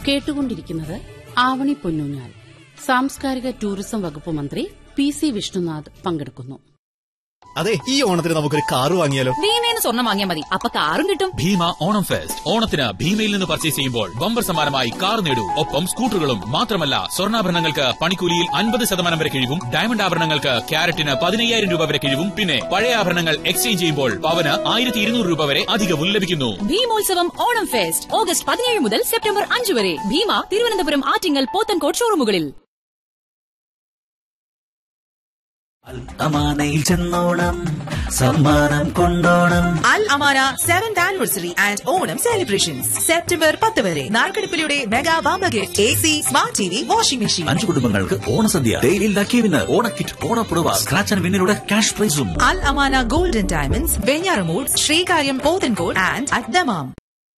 കേട്ടുകൊണ്ടിരിക്കുന്നത് ആവണി പൊന്നൂഞ്ഞാൽ സാംസ്കാരിക ടൂറിസം വകുപ്പ് മന്ത്രി പി സി വിഷ്ണുനാഥ് പങ്കെടുക്കുന്നു അതെ ഈ ഓണത്തിന് നമുക്കൊരു കാറ് വാങ്ങിയാലോ ഭീമേന്ന് സ്വർണ്ണം വാങ്ങിയാൽ മതി അപ്പൊ കാറും കിട്ടും ഭീമ ഓണം ഫെസ്റ്റ് ഓണത്തിന് ഭീമയിൽ നിന്ന് പർച്ചേസ് ചെയ്യുമ്പോൾ ബമ്പർ സമ്മാനമായി കാർ നേടൂ ഒപ്പം സ്കൂട്ടറുകളും മാത്രമല്ല സ്വർണ്ണാഭരണങ്ങൾക്ക് പണിക്കൂലിയിൽ അൻപത് ശതമാനം വരെ കിഴിവും ഡയമണ്ട് ആഭരണങ്ങൾക്ക് ക്യാരറ്റിന് പതിനയ്യായിരം രൂപ വരെ കിഴിവും പിന്നെ പഴയ ആഭരണങ്ങൾ എക്സ്ചേഞ്ച് ചെയ്യുമ്പോൾ പവന് ആയിരത്തി ഇരുന്നൂറ് രൂപ വരെ അധികവും ലഭിക്കുന്നു ഭീമോത്സവം ഓണം ഫെസ്റ്റ് ഓഗസ്റ്റ് പതിനേഴ് മുതൽ സെപ്റ്റംബർ അഞ്ച് വരെ ഭീമ തിരുവനന്തപുരം ആറ്റിങ്ങൽ പോത്തൻകോട് ഷോറൂമുകളിൽ അമാനയിൽ ചെന്നോണം സമ്മാനം കൊണ്ടോണം Al Amana seventh anniversary and Onam celebrations September പത്ത് വരെ നാർക്കടുപ്പിലൂടെ mega bumper gift A C smart T V washing machine അഞ്ചു കുടുംബങ്ങൾക്ക് ഓണസദ്യ ഡെയിലി ലക്കി വിന്ന് ഓണക്കിറ്റ് ഓണപ്പുടവ സ്ക്രാച്ച് ആൻഡ് വിന്നിലൂടെ ക്യാഷ് പ്രൈസും Al Amana golden diamonds Venjaramoodu Sreekaryam Pothencode and അദ്ദമാം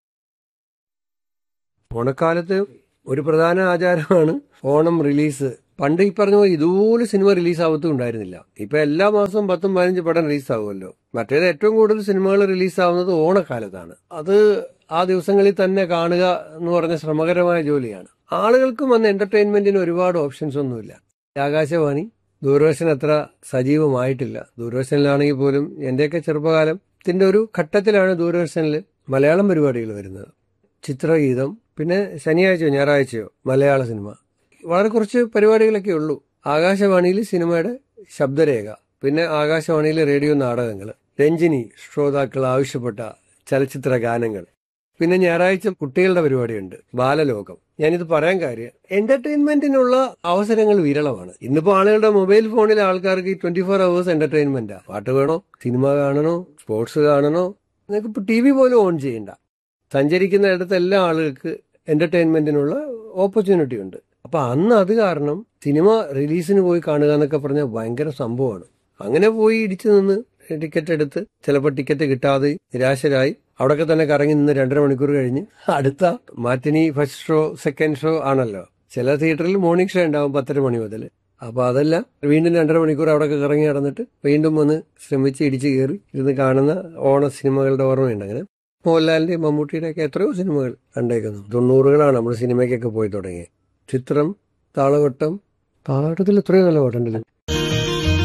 ഓണക്കാലത്ത് ഒരു പ്രധാന ആചാരമാണ് ഓണം റിലീസ് പണ്ട് ഈ പറഞ്ഞ പോലെ ഇതുപോലെ സിനിമ റിലീസ് ആവത്തും ഉണ്ടായിരുന്നില്ല ഇപ്പൊ എല്ലാ മാസവും പത്തും പതിനഞ്ച് പടം റിലീസ് ആവുമല്ലോ മറ്റേത് ഏറ്റവും കൂടുതൽ സിനിമകൾ റിലീസ് ആവുന്നത് ഓണക്കാലത്താണ് അത് ആ ദിവസങ്ങളിൽ തന്നെ കാണുക എന്ന് പറഞ്ഞ ശ്രമകരമായ ജോലിയാണ് ആളുകൾക്കും അന്ന് എന്റർടൈൻമെന്റിന് ഒരുപാട് ഓപ്ഷൻസ് ഒന്നുമില്ല ആകാശവാണി ദൂരദർശൻ അത്ര സജീവമായിട്ടില്ല ദൂരദർശനിലാണെങ്കിൽ പോലും എന്റെയൊക്കെ ചെറുപ്പകാലത്തിന്റെ ഒരു ഘട്ടത്തിലാണ് ദൂരദർശനിൽ മലയാളം പരിപാടികൾ വരുന്നത് ചിത്രഗീതം പിന്നെ ശനിയാഴ്ചയോ ഞായറാഴ്ചയോ മലയാള സിനിമ വളരെ കുറച്ച് പരിപാടികളൊക്കെ ഉള്ളൂ ആകാശവാണിയിൽ സിനിമയുടെ ശബ്ദരേഖ പിന്നെ ആകാശവാണിയിലെ റേഡിയോ നാടകങ്ങൾ രഞ്ജിനി ശ്രോതാക്കൾ ആവശ്യപ്പെട്ട ചലച്ചിത്ര ഗാനങ്ങൾ പിന്നെ ഞായറാഴ്ച കുട്ടികളുടെ പരിപാടിയുണ്ട് ബാലലോകം ഞാനിത് പറയാൻ കാര്യം എന്റർടൈൻമെന്റിനുള്ള അവസരങ്ങൾ വിരളമാണ് ഇന്നിപ്പോ ആളുകളുടെ മൊബൈൽ ഫോണിലെ ആൾക്കാർക്ക് ട്വന്റി ഫോർ അവേഴ്സ് എന്റർടൈൻമെന്റാ പാട്ട് വേണോ സിനിമ കാണണോ സ്പോർട്സ് കാണണോ നിങ്ങൾക്ക് ഇപ്പൊ ടി വി പോലും ഓൺ ചെയ്യണ്ട സഞ്ചരിക്കുന്ന ഇടത്തെല്ലാം ആളുകൾക്ക് എന്റർടൈൻമെന്റിനുള്ള ഓപ്പർച്യൂണിറ്റി ഉണ്ട് അപ്പൊ അന്ന് അത് കാരണം സിനിമ റിലീസിന് പോയി കാണുക എന്നൊക്കെ പറഞ്ഞാൽ ഭയങ്കര സംഭവമാണ് അങ്ങനെ പോയി ഇടിച്ചു നിന്ന് ടിക്കറ്റ് എടുത്ത് ചിലപ്പോൾ ടിക്കറ്റ് കിട്ടാതെ നിരാശരായി അവിടെയൊക്കെ തന്നെ കറങ്ങി നിന്ന് രണ്ടര മണിക്കൂർ കഴിഞ്ഞ് അടുത്ത matinee first show second show ആണല്ലോ ചില തിയേറ്ററിൽ മോർണിംഗ് ഷോ ഉണ്ടാവും പത്തര മണി മുതൽ അപ്പൊ അതെല്ലാം വീണ്ടും രണ്ടര മണിക്കൂർ അവിടെയൊക്കെ കറങ്ങി നടന്നിട്ട് വീണ്ടും വന്ന് ശ്രമിച്ച് ഇടിച്ചു കയറി ഇരുന്ന് കാണുന്ന ഓണ സിനിമകളുടെ ഓർമ്മയുണ്ട് അങ്ങനെ മോഹൻലാലിന്റെയും മമ്മൂട്ടിയുടെ ഒക്കെ എത്രയോ സിനിമകൾ കണ്ടേക്കുന്നു തൊണ്ണൂറുകളാണ് നമ്മൾ സിനിമയ്ക്കൊക്കെ പോയി തുടങ്ങിയത് ചിത്രം താളവട്ടം താളവട്ടത്തിൽ എത്രയോ നല്ല പാട്ടുണ്ടല്ലോ